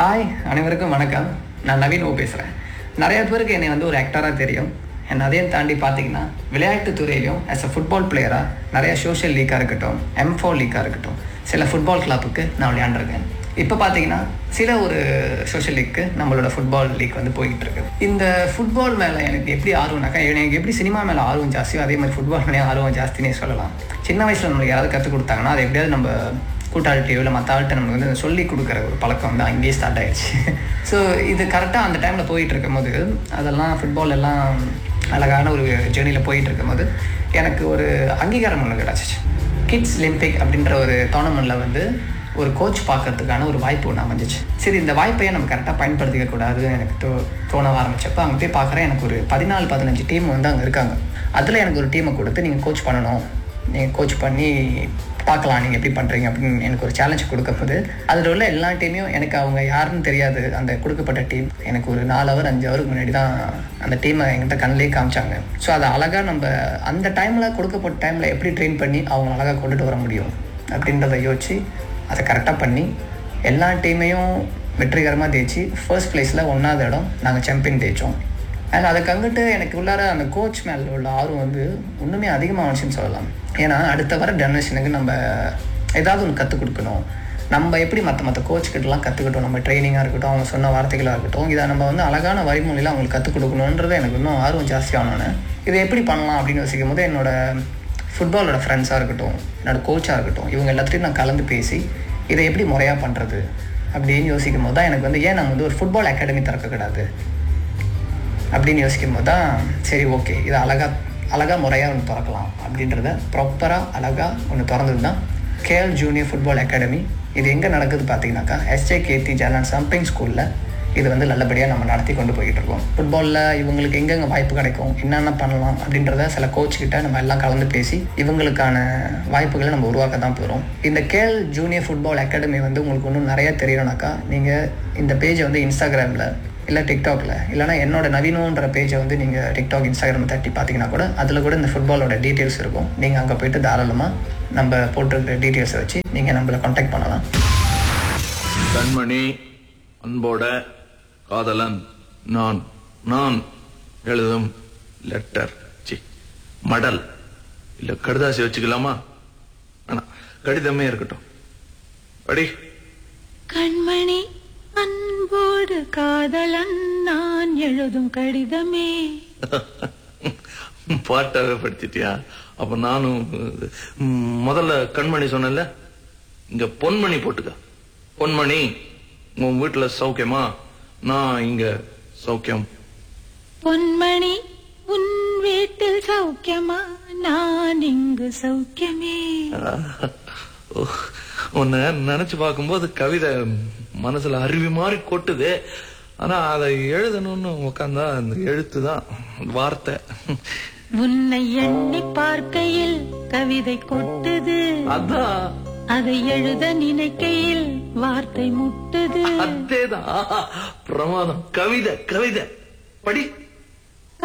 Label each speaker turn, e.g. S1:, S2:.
S1: hi அனைவருக்கும் வணக்கம் நான் நவீன் ஓ பேசுகிறேன் நிறைய பேருக்கு என்னை வந்து ஒரு ஆக்டராக தெரியும் என்ன அதையும் தாண்டி பார்த்தீங்கன்னா விளையாட்டு துறையிலையும் ஆஸ் அ ஃபுட்பால் பிளேயராக நிறைய சோஷியல் லீக்காக இருக்கட்டும் எம்ஃபோ லீக்காக இருக்கட்டும் சில ஃபுட்பால் கிளப்புக்கு நான் விளையாண்டுருக்கேன் இப்போ பார்த்தீங்கன்னா சில ஒரு சோஷியல் லீக்கு நம்மளோட ஃபுட்பால் லீக் வந்து போய்கிட்டு இருக்கு இந்த ஃபுட்பால் மேலே எனக்கு எப்படி ஆர்வம்னாக்கா எனக்கு எப்படி சினிமா மேலே ஆர்வம் ஜாஸ்தியோ அதே மாதிரி ஃபுட்பால் மேலே ஆர்வம் ஜாஸ்தினே சொல்லலாம் சின்ன வயசில் நம்மளுக்கு யாராவது கற்றுக் கொடுத்தாங்கன்னா அது எப்படியாவது நம்ம கூட்டாளிட்டையோ இல்லை மற்ற ஆள்கிட்ட நமக்கு வந்து சொல்லி கொடுக்குற ஒரு பழக்கம் வந்து அங்கேயே ஸ்டார்ட் ஆயிடுச்சு ஸோ இது கரெக்டாக அந்த டைமில் போயிட்டு இருக்கும்போது அதெல்லாம் ஃபுட்பால் எல்லாம் அழகான ஒரு ஜேர்னியில் போயிட்டு இருக்கும்போது எனக்கு ஒரு அங்கீகாரம் ஒன்று கிடச்சிச்சு கிட்ஸ் ஒலிம்பிக் அப்படின்ற ஒரு டோர்னமெண்ட்டில் வந்து ஒரு கோச் பார்க்கறதுக்கான ஒரு வாய்ப்பு ஒன்று அமைஞ்சிச்சு சரி இந்த வாய்ப்பையே நம்ம கரெக்டாக பயன்படுத்திக்க கூடாதுன்னு எனக்கு தோ தோண ஆரம்பிச்சப்போ அங்கே போய் பார்க்குறேன் எனக்கு ஒரு பதினாலு பதினஞ்சு டீம் வந்து அங்கே இருக்காங்க அதில் எனக்கு ஒரு டீமை கொடுத்து நீங்கள் கோச் பண்ணணும் நீங்கள் கோச் பண்ணி பார்க்கலாம் நீங்கள் எப்படி பண்ணுறீங்க அப்படின்னு எனக்கு ஒரு சேலஞ்ச் கொடுக்கும்போது அதில் உள்ள எல்லா டீமையும் எனக்கு அவங்க யாருன்னு தெரியாது அந்த கொடுக்கப்பட்ட டீம் எனக்கு ஒரு நாலு ஹவர் அஞ்சு ஹவருக்கு முன்னாடி தான் அந்த டீமை என்கிட்ட கண்ணிலே காமிச்சாங்க ஸோ அதை அழகாக நம்ம அந்த டைமில் கொடுக்கப்பட்ட டைமில் எப்படி ட்ரெயின் பண்ணி அவங்க அழகாக கொண்டுட்டு வர முடியும் அப்படின்றத யோசிச்சு அதை கரெக்டாக பண்ணி எல்லா டீமையும் வெற்றிகரமாக ஜெயிச்சு ஃபர்ஸ்ட் ப்ளேஸில் ஒன்றாவது இடம் நாங்கள் சாம்பியன் ஜெயித்தோம் அண்ட் அதுக்கு அங்கிட்டு எனக்கு உள்ளார அந்த கோச் மேலே உள்ள ஆர்வம் வந்து இன்னுமே அதிகமாகச்சுன்னு சொல்லலாம் ஏன்னா அடுத்த வர ஜெனரேஷனுக்கு நம்ம ஏதாவது ஒன்று கற்றுக் கொடுக்கணும் நம்ம எப்படி மற்ற மற்ற கோச்கிட்டலாம் கற்றுக்கிட்டோம் நம்ம ட்ரைனிங்காக இருக்கட்டும் அவங்க சொன்ன வார்த்தைகளாக இருக்கட்டும் இதை நம்ம வந்து அழகான வழிமொழியில் அவங்களுக்கு கற்றுக் கொடுக்கணுன்றது எனக்கு இன்னும் ஆர்வம் ஜாஸ்தியானோன்னு இதை எப்படி பண்ணலாம் அப்படின்னு யோசிக்கும் போது என்னோட ஃபுட்பாலோட ஃப்ரெண்ட்ஸாக இருக்கட்டும் என்னோட கோச்சாக இருக்கட்டும் இவங்க எல்லாத்தையும் நான் கலந்து பேசி இதை எப்படி முறையாக பண்ணுறது அப்படின்னு யோசிக்கும் போது தான் எனக்கு வந்து ஏன் நம்ம வந்து ஒரு ஃபுட்பால் அகாடமி திறக்கக்கூடாது அப்படின்னு யோசிக்கும் போது தான் சரி ஓகே இது அழகாக அழகாக முறையாக ஒன்று திறக்கலாம் அப்படின்றத ப்ராப்பராக அழகாக ஒன்று திறந்தது தான் கேஎல் ஜூனியர் ஃபுட்பால் அகாடமி இது எங்கே நடக்குது பார்த்தீங்கன்னாக்கா எஸ்ஜே கேத்தி ஜாலான் சம்பிங் ஸ்கூலில் இது வந்து நல்லபடியாக நம்ம நடத்தி கொண்டு போய்கிட்டு இருக்கோம் ஃபுட்பாலில் இவங்களுக்கு எங்கெங்கே வாய்ப்பு கிடைக்கும் என்னென்ன பண்ணலாம் அப்படின்றத சில கோச் கிட்ட நம்ம எல்லாம் கலந்து பேசி இவங்களுக்கான வாய்ப்புகளை நம்ம உருவாக்க தான் போகிறோம் இந்த கேஎல் ஜூனியர் ஃபுட்பால் அகாடமி வந்து உங்களுக்கு இன்னும் நிறைய தெரியணும்னாக்கா நீங்கள் இந்த பேஜை வந்து இன்ஸ்டாகிராமில் இல்லை டிக்டாக்ல இல்லைனா என்னோட நவீனன்ற பேஜை வந்து நீங்கள் டிக்டாக் இன்ஸ்டாகிராம் தட்டி பார்த்தீங்கன்னா கூட அதில் கூட இந்த ஃபுட்பாலோட டீட்டெயில்ஸ் இருக்கும் நீங்கள் அங்கே போயிட்டு தாராளமாக நம்ம போட்டிருக்கிற டீட்டெயில்ஸை வச்சு நீங்கள் நம்மளை காண்டாக்ட் பண்ணலாம்
S2: கண்மணி அன்போட காதலன் நான் நான் எழுதும் லெட்டர் சி மடல் இல்ல கடுதாசி வச்சுக்கலாமா ஆனா கடிதமே இருக்கட்டும் படி
S3: கண்மணி அன்போடு காதலன் நான் எழுதும் கடிதமே
S2: பாட்டாவே படிச்சிட்டியா அப்ப நானும் ம், முதல்ல கண்மணி சொன்னேன்ல இங்க பொன்மணி போட்டுக்க பொன்மணி உன் வீட்டுல சௌக்கியமா நான் இங்க சௌக்கியம்
S3: பொன்மணி உன் வீட்டில் சௌக்கியமா நான் இங்கு சௌக்கியமே
S2: ஓ, உன்னை நினைச்சு பார்க்கும்போது கவிதை மனசுல அருவி மாதிரி கொட்டுது ஆனா அதை எழுதணும்னு உக்காந்தா அந்த எழுத்து தான் வார்த்தை
S3: உன்னை எண்ணி பார்க்கையில் கவிதை கொட்டுது
S2: அதான்
S3: அதை எழுத நினைக்கையில் வார்த்தை முட்டுது
S2: அதேதான் பிரமாதம் கவிதை கவிதை படி